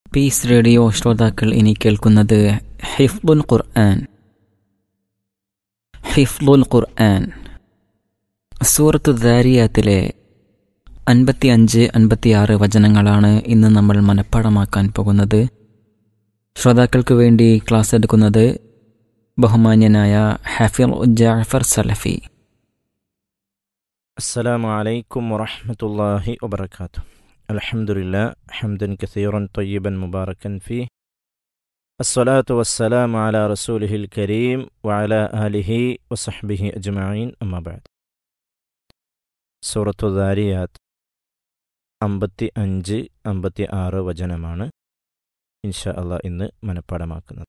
piece radio ശ്രോതാക്കൾ ഇനി കേൾക്കുന്നത് ഹിഫ്ലുൽ ഖുർആൻ ഹിഫ്ലുൽ ഖുർആൻ സൂറത്തു ദാരിയാത്തിലെ അൻപത്തി അഞ്ച് അൻപത്തിയാറ് വചനങ്ങളാണ് ഇന്ന് നമ്മൾ മനഃപ്പാടമാക്കാൻ പോകുന്നത് ശ്രോതാക്കൾക്ക് വേണ്ടി ക്ലാസ് എടുക്കുന്നത് ബഹുമാന്യനായ ഹാഫിർ ജാഫർ സലഫി السلام عليكم ورحمة الله وبركاته الحمد لله حمدا كثيرا طيبا مباركا فيه الصلاة والسلام على رسوله الكريم وعلى آله وصحبه أجمعين أما بعد സൂറത്തു ദാരിയാത്ത് അമ്പത്തി അഞ്ച് അമ്പത്തി ആറ് വചനമാണ് ഇൻഷാ അള്ളാഹ് ഇന്ന് മനഃപ്പാടമാക്കുന്നത്